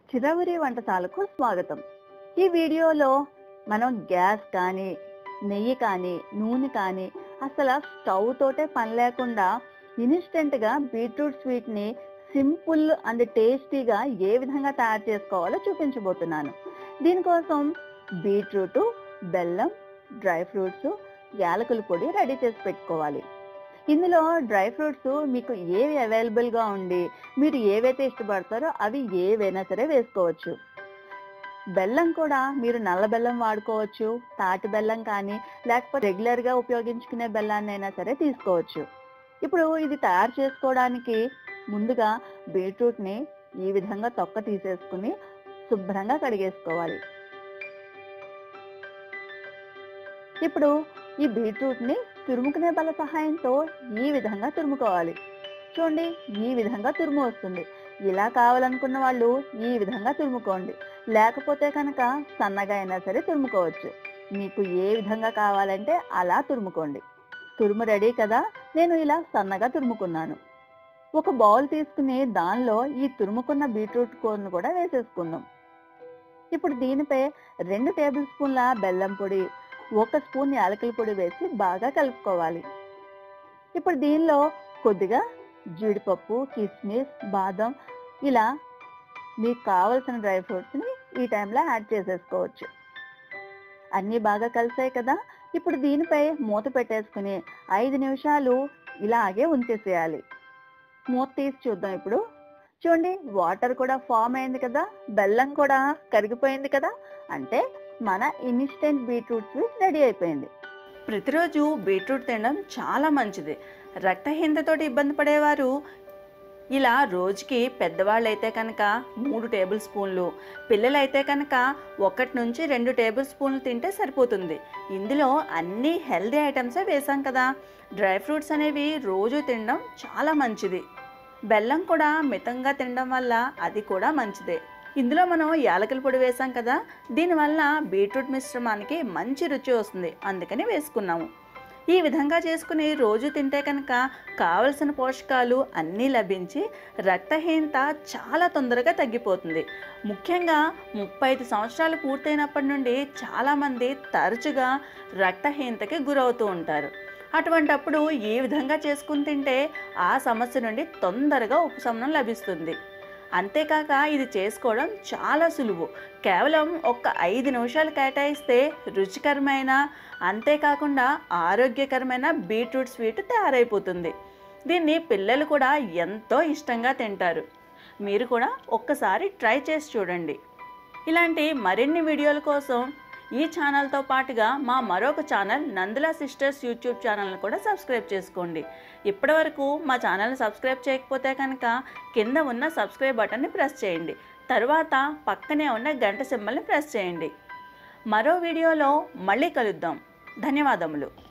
చిరవరి వంటశాలకు స్వాగతం ఈ వీడియోలో మనం గ్యాస్ కానీ నెయ్యి కానీ నూనె కానీ అసలు స్టవ్ తోటే పని లేకుండా ఇన్స్టెంట్ గా బీట్రూట్ స్వీట్ ని సింపుల్ అండ్ టేస్టీగా ఏ విధంగా తయారు చేసుకోవాలో చూపించబోతున్నాను దీనికోసం బీట్రూట్ బెల్లం డ్రై ఫ్రూట్స్ యాలకుల పొడి రెడీ చేసి పెట్టుకోవాలి ఇందులో డ్రై ఫ్రూట్స్ మీకు ఏవి అవైలబుల్ గా ఉండి మీరు ఏవైతే ఇష్టపడతారో అవి ఏవైనా సరే వేసుకోవచ్చు బెల్లం కూడా మీరు నల్ల బెల్లం వాడుకోవచ్చు తాటి బెల్లం కానీ లేకపోతే రెగ్యులర్ గా ఉపయోగించుకునే బెల్లాన్ని అయినా సరే తీసుకోవచ్చు ఇప్పుడు ఇది తయారు చేసుకోవడానికి ముందుగా బీట్రూట్ ని ఈ విధంగా తొక్క తీసేసుకుని శుభ్రంగా కడిగేసుకోవాలి ఇప్పుడు ఈ బీట్రూట్ ని తురుముకునే బల సహాయంతో ఈ విధంగా తురుముకోవాలి చూడండి ఈ విధంగా తురుము వస్తుంది ఇలా కావాలనుకున్న వాళ్ళు ఈ విధంగా తురుముకోండి లేకపోతే కనుక సన్నగా అయినా సరే తురుముకోవచ్చు మీకు ఏ విధంగా కావాలంటే అలా తురుముకోండి తురుము రెడీ కదా నేను ఇలా సన్నగా తురుముకున్నాను ఒక బౌల్ తీసుకుని దానిలో ఈ తురుముకున్న బీట్రూట్ కోర్ను కూడా వేసేసుకుందాం ఇప్పుడు దీనిపై రెండు టేబుల్ స్పూన్ల బెల్లం పొడి ఒక స్పూన్ యాలకుల పొడి వేసి బాగా కలుపుకోవాలి ఇప్పుడు దీనిలో కొద్దిగా జీడిపప్పు కిస్మిస్ బాదం ఇలా మీకు కావలసిన డ్రై ఫ్రూట్స్ని ఈ టైంలో యాడ్ చేసేసుకోవచ్చు అన్నీ బాగా కలిసాయి కదా ఇప్పుడు దీనిపై మూత పెట్టేసుకుని ఐదు నిమిషాలు ఇలాగే ఉంచేసేయాలి మూత తీసి చూద్దాం ఇప్పుడు చూడండి వాటర్ కూడా ఫామ్ అయింది కదా బెల్లం కూడా కరిగిపోయింది కదా అంటే మన ఇన్స్టెంట్ బీట్రూట్ స్వీట్ రెడీ అయిపోయింది ప్రతిరోజు బీట్రూట్ తినడం చాలా మంచిది రక్తహీనతతోటి ఇబ్బంది పడేవారు ఇలా రోజుకి పెద్దవాళ్ళు అయితే కనుక మూడు టేబుల్ స్పూన్లు పిల్లలైతే కనుక ఒకటి నుంచి రెండు టేబుల్ స్పూన్లు తింటే సరిపోతుంది ఇందులో అన్ని హెల్దీ ఐటమ్సే వేసాం కదా డ్రై ఫ్రూట్స్ అనేవి రోజు తినడం చాలా మంచిది బెల్లం కూడా మితంగా తినడం వల్ల అది కూడా మంచిదే ఇందులో మనం యాలకుల పొడి వేసాం కదా దీనివల్ల బీట్రూట్ మిశ్రమానికి మంచి రుచి వస్తుంది అందుకని వేసుకున్నాము ఈ విధంగా చేసుకుని రోజు తింటే కనుక కావలసిన పోషకాలు అన్నీ లభించి రక్తహీనత చాలా తొందరగా తగ్గిపోతుంది ముఖ్యంగా ముప్పై ఐదు సంవత్సరాలు పూర్తయినప్పటి నుండి చాలామంది తరచుగా రక్తహీనతకి గురవుతూ ఉంటారు అటువంటప్పుడు ఈ విధంగా చేసుకుని తింటే ఆ సమస్య నుండి తొందరగా ఉపశమనం లభిస్తుంది అంతేకాక ఇది చేసుకోవడం చాలా సులువు కేవలం ఒక్క ఐదు నిమిషాలు కేటాయిస్తే రుచికరమైన అంతేకాకుండా ఆరోగ్యకరమైన బీట్రూట్ స్వీట్ తయారైపోతుంది దీన్ని పిల్లలు కూడా ఎంతో ఇష్టంగా తింటారు మీరు కూడా ఒక్కసారి ట్రై చేసి చూడండి ఇలాంటి మరిన్ని వీడియోల కోసం ఈ ఛానల్తో పాటుగా మా మరొక ఛానల్ నందుల సిస్టర్స్ యూట్యూబ్ ఛానల్ని కూడా సబ్స్క్రైబ్ చేసుకోండి ఇప్పటివరకు మా ఛానల్ని సబ్స్క్రైబ్ చేయకపోతే కనుక కింద ఉన్న సబ్స్క్రైబ్ బటన్ని ప్రెస్ చేయండి తర్వాత పక్కనే ఉన్న గంట సింబల్ని ప్రెస్ చేయండి మరో వీడియోలో మళ్ళీ కలుద్దాం ధన్యవాదములు